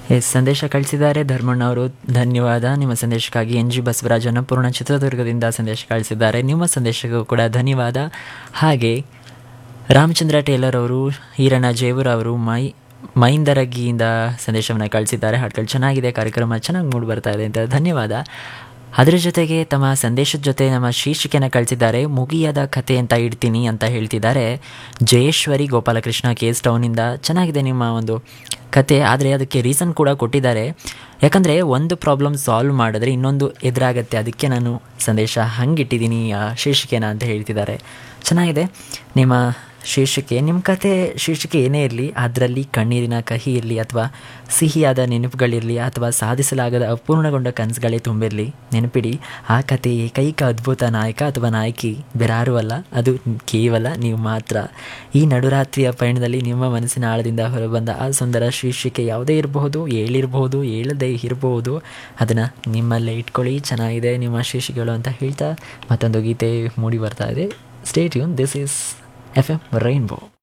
S ಸಂದೇಶ ಕಳಿಸಿದ್ದಾರೆ ಧರ್ಮಣ್ಣ ಅವರು ಧನ್ಯವಾದ ನಿಮ್ಮ ಸಂದೇಶಕ್ಕಾಗಿ ಎನ್ ಜಿ ಬಸವರಾಜ್ ಅನ್ನಪೂರ್ಣ ಚಿತ್ರದುರ್ಗದಿಂದ ಸಂದೇಶ ಕಳಿಸಿದ್ದಾರೆ ನಿಮ್ಮ ಸಂದೇಶಕ್ಕೂ ಕೂಡ ಧನ್ಯವಾದ ಹಾಗೆ ರಾಮಚಂದ್ರ ಟೇಲರ್ ಅವರು ಈರಣ್ಣ ಜೇವೂರ್ ಅವರು ಮೈ ಮೈಂದರಗಿಯಿಂದ ಸಂದೇಶವನ್ನು ಕಳಿಸಿದ್ದಾರೆ ಹಾಡುಗಳು ಚೆನ್ನಾಗಿದೆ ಕಾರ್ಯಕ್ರಮ ಚೆನ್ನಾಗಿ ಮೂಡಿ ಬರ್ತಾ ಇದೆ ಅಂತ ಧನ್ಯವಾದ ಅದರ ಜೊತೆಗೆ ತಮ್ಮ ಸಂದೇಶದ ಜೊತೆ ನಮ್ಮ ಶೀರ್ಷಿಕೆನ ಕಳಿಸಿದ್ದಾರೆ ಮುಗಿಯದ ಕತೆ ಅಂತ ಇಡ್ತೀನಿ ಅಂತ ಹೇಳ್ತಿದ್ದಾರೆ ಜಯೇಶ್ವರಿ ಗೋಪಾಲಕೃಷ್ಣ ಕೇಸ್ ಟೌನಿಂದ ಚೆನ್ನಾಗಿದೆ ನಿಮ್ಮ ಒಂದು ಕತೆ ಆದರೆ ಅದಕ್ಕೆ ರೀಸನ್ ಕೂಡ ಕೊಟ್ಟಿದ್ದಾರೆ ಯಾಕಂದರೆ ಒಂದು ಪ್ರಾಬ್ಲಮ್ ಸಾಲ್ವ್ ಮಾಡಿದ್ರೆ ಇನ್ನೊಂದು ಎದುರಾಗತ್ತೆ ಅದಕ್ಕೆ ನಾನು ಸಂದೇಶ ಹಂಗಿಟ್ಟಿದ್ದೀನಿ ಆ ಶೀರ್ಷಿಕೆನ ಅಂತ ಹೇಳ್ತಿದ್ದಾರೆ ಚೆನ್ನಾಗಿದೆ ನಿಮ್ಮ ಶೀರ್ಷಿಕೆ ನಿಮ್ಮ ಕತೆ ಶೀರ್ಷಿಕೆ ಏನೇ ಇರಲಿ ಅದರಲ್ಲಿ ಕಣ್ಣೀರಿನ ಕಹಿ ಇರಲಿ ಅಥವಾ ಸಿಹಿಯಾದ ನೆನಪುಗಳಿರಲಿ ಅಥವಾ ಸಾಧಿಸಲಾಗದ ಅಪೂರ್ಣಗೊಂಡ ಕನಸುಗಳೇ ತುಂಬಿರಲಿ ನೆನಪಿಡಿ ಆ ಕತೆ ಏಕೈಕ ಅದ್ಭುತ ನಾಯಕ ಅಥವಾ ನಾಯಕಿ ಬೇರಾರೂ ಅಲ್ಲ ಅದು ಕೇವಲ ನೀವು ಮಾತ್ರ ಈ ನಡುರಾತ್ರಿಯ ಪಯಣದಲ್ಲಿ ನಿಮ್ಮ ಮನಸ್ಸಿನ ಆಳದಿಂದ ಹೊರಬಂದ ಆ ಸುಂದರ ಶೀರ್ಷಿಕೆ ಯಾವುದೇ ಇರಬಹುದು ಹೇಳಿರಬಹುದು ಹೇಳದೇ ಇರಬಹುದು ಅದನ್ನು ನಿಮ್ಮಲ್ಲೇ ಇಟ್ಕೊಳ್ಳಿ ಚೆನ್ನಾಗಿದೆ ನಿಮ್ಮ ಶೀರ್ಷಿಕೆಗಳು ಅಂತ ಹೇಳ್ತಾ ಮತ್ತೊಂದು ಗೀತೆ ಮೂಡಿ ಬರ್ತಾ ಇದೆ stay tune this is F M rainbow